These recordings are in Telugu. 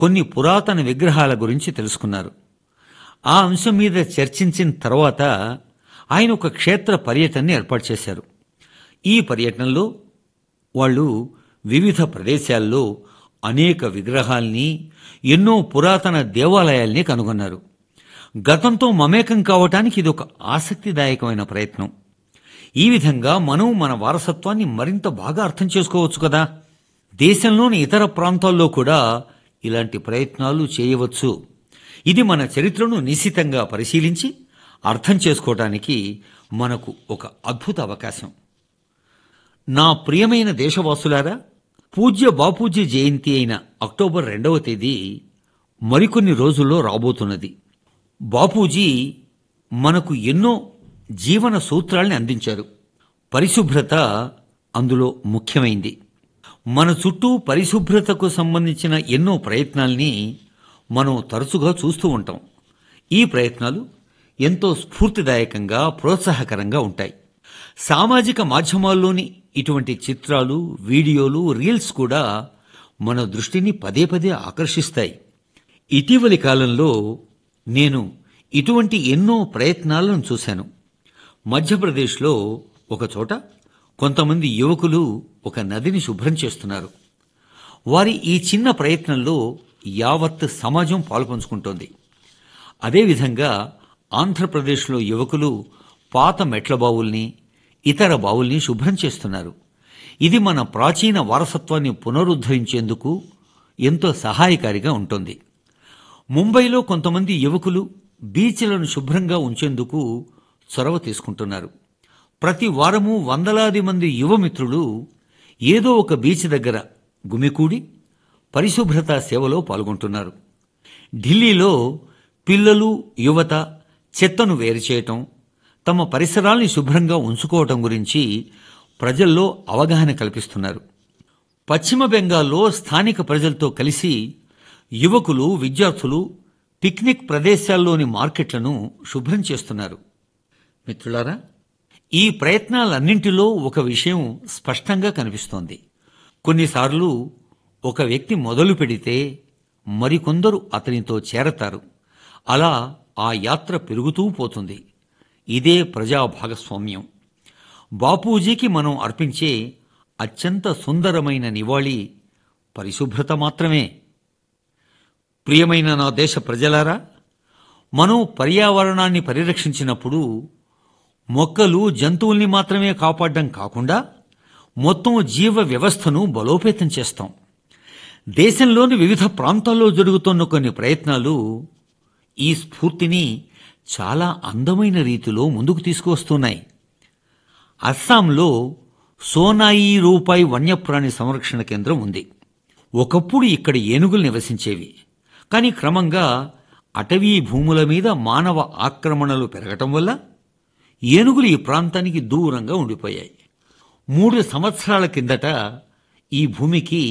కొన్ని పురాతన విగ్రహాల గురించి తెలుసుకున్నారు ఆ అంశం మీద చర్చించిన తర్వాత ఆయన ఒక క్షేత్ర పర్యటనని ఏర్పాటు చేశారు ఈ పర్యటనలో వాళ్ళు వివిధ ప్రదేశాల్లో అనేక విగ్రహాల్ని ఎన్నో పురాతన దేవాలయాల్ని కనుగొన్నారు గతంతో మమేకం కావటానికి ఇది ఒక ఆసక్తిదాయకమైన ప్రయత్నం ఈ విధంగా మనం మన వారసత్వాన్ని మరింత బాగా అర్థం చేసుకోవచ్చు కదా దేశంలోని ఇతర ప్రాంతాల్లో కూడా ఇలాంటి ప్రయత్నాలు చేయవచ్చు ఇది మన చరిత్రను నిశితంగా పరిశీలించి అర్థం చేసుకోవటానికి మనకు ఒక అద్భుత అవకాశం నా ప్రియమైన దేశవాసులారా పూజ్య బాపూజీ జయంతి అయిన అక్టోబర్ రెండవ తేదీ మరికొన్ని రోజుల్లో రాబోతున్నది బాపూజీ మనకు ఎన్నో జీవన సూత్రాల్ని అందించారు పరిశుభ్రత అందులో ముఖ్యమైంది మన చుట్టూ పరిశుభ్రతకు సంబంధించిన ఎన్నో ప్రయత్నాల్ని మనం తరచుగా చూస్తూ ఉంటాం ఈ ప్రయత్నాలు ఎంతో స్ఫూర్తిదాయకంగా ప్రోత్సాహకరంగా ఉంటాయి సామాజిక మాధ్యమాల్లోని ఇటువంటి చిత్రాలు వీడియోలు రీల్స్ కూడా మన దృష్టిని పదే పదే ఆకర్షిస్తాయి ఇటీవలి కాలంలో నేను ఇటువంటి ఎన్నో ప్రయత్నాలను చూశాను మధ్యప్రదేశ్లో ఒక చోట కొంతమంది యువకులు ఒక నదిని శుభ్రం చేస్తున్నారు వారి ఈ చిన్న ప్రయత్నంలో యావత్ సమాజం పాల్పంచుకుంటోంది అదేవిధంగా ఆంధ్రప్రదేశ్లో యువకులు పాత మెట్ల బావుల్ని ఇతర బావుల్ని శుభ్రం చేస్తున్నారు ఇది మన ప్రాచీన వారసత్వాన్ని పునరుద్ధరించేందుకు ఎంతో సహాయకారిగా ఉంటుంది ముంబైలో కొంతమంది యువకులు బీచ్లను శుభ్రంగా ఉంచేందుకు చొరవ తీసుకుంటున్నారు ప్రతి వారము వందలాది మంది యువమిత్రులు ఏదో ఒక బీచ్ దగ్గర గుమికూడి పరిశుభ్రత సేవలో పాల్గొంటున్నారు ఢిల్లీలో పిల్లలు యువత చెత్తను వేరు చేయటం తమ పరిసరాల్ని శుభ్రంగా ఉంచుకోవటం గురించి ప్రజల్లో అవగాహన కల్పిస్తున్నారు పశ్చిమ బెంగాల్లో స్థానిక ప్రజలతో కలిసి యువకులు విద్యార్థులు పిక్నిక్ ప్రదేశాల్లోని మార్కెట్లను శుభ్రం చేస్తున్నారు మిత్రులారా ఈ ప్రయత్నాలన్నింటిలో ఒక విషయం స్పష్టంగా కనిపిస్తోంది కొన్నిసార్లు ఒక వ్యక్తి మొదలు పెడితే మరికొందరు అతనితో చేరతారు అలా ఆ యాత్ర పెరుగుతూ పోతుంది ఇదే ప్రజా భాగస్వామ్యం బాపూజీకి మనం అర్పించే అత్యంత సుందరమైన నివాళి పరిశుభ్రత మాత్రమే ప్రియమైన నా దేశ ప్రజలారా మనం పర్యావరణాన్ని పరిరక్షించినప్పుడు మొక్కలు జంతువుల్ని మాత్రమే కాపాడడం కాకుండా మొత్తం జీవ వ్యవస్థను బలోపేతం చేస్తాం దేశంలోని వివిధ ప్రాంతాల్లో జరుగుతున్న కొన్ని ప్రయత్నాలు ఈ స్ఫూర్తిని చాలా అందమైన రీతిలో ముందుకు తీసుకువస్తున్నాయి అస్సాంలో సోనాయి రూపాయి వన్యప్రాణి సంరక్షణ కేంద్రం ఉంది ఒకప్పుడు ఇక్కడ ఏనుగులు నివసించేవి కానీ క్రమంగా అటవీ భూముల మీద మానవ ఆక్రమణలు పెరగటం వల్ల ఏనుగులు ఈ ప్రాంతానికి దూరంగా ఉండిపోయాయి మూడు సంవత్సరాల కిందట ఈ భూమికి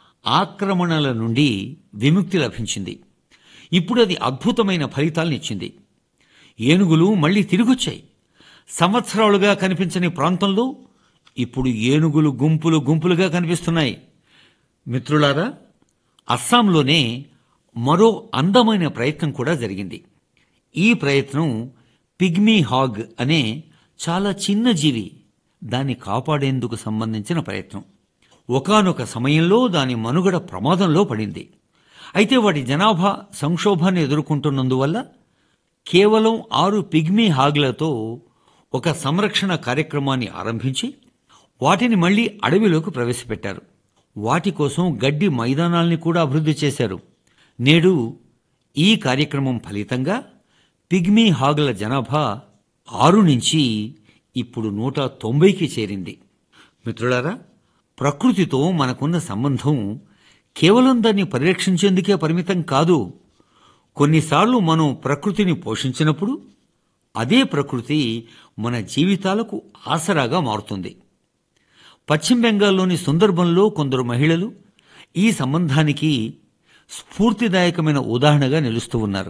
ఆక్రమణల నుండి విముక్తి లభించింది ఇప్పుడు అది అద్భుతమైన ఫలితాలనిచ్చింది ఏనుగులు మళ్ళీ తిరిగొచ్చాయి సంవత్సరాలుగా కనిపించని ప్రాంతంలో ఇప్పుడు ఏనుగులు గుంపులు గుంపులుగా కనిపిస్తున్నాయి మిత్రులారా అస్సాంలోనే మరో అందమైన ప్రయత్నం కూడా జరిగింది ఈ ప్రయత్నం పిగ్మీ హాగ్ అనే చాలా చిన్న జీవి దాన్ని కాపాడేందుకు సంబంధించిన ప్రయత్నం ఒకానొక సమయంలో దాని మనుగడ ప్రమాదంలో పడింది అయితే వాటి జనాభా సంక్షోభాన్ని ఎదుర్కొంటున్నందువల్ల కేవలం ఆరు పిగ్మీ హాగ్లతో ఒక సంరక్షణ కార్యక్రమాన్ని ఆరంభించి వాటిని మళ్లీ అడవిలోకి ప్రవేశపెట్టారు వాటి కోసం గడ్డి మైదానాల్ని కూడా అభివృద్ధి చేశారు నేడు ఈ కార్యక్రమం ఫలితంగా పిగ్మీ హాగ్ల జనాభా ఆరు నుంచి ఇప్పుడు నూట తొంభైకి చేరింది మిత్రులారా ప్రకృతితో మనకున్న సంబంధం కేవలం దాన్ని పరిరక్షించేందుకే పరిమితం కాదు కొన్నిసార్లు మనం ప్రకృతిని పోషించినప్పుడు అదే ప్రకృతి మన జీవితాలకు ఆసరాగా మారుతుంది పశ్చిమ బెంగాల్లోని సుందర్బన్లో కొందరు మహిళలు ఈ సంబంధానికి స్ఫూర్తిదాయకమైన ఉదాహరణగా నిలుస్తూ ఉన్నారు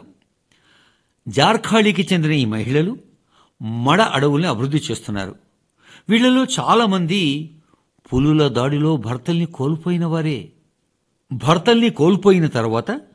జార్ఖాళీకి చెందిన ఈ మహిళలు మడ అడవుల్ని అభివృద్ధి చేస్తున్నారు వీళ్ళలో చాలామంది పులుల దాడిలో భర్తల్ని కోల్పోయిన వారే భర్తల్ని కోల్పోయిన తర్వాత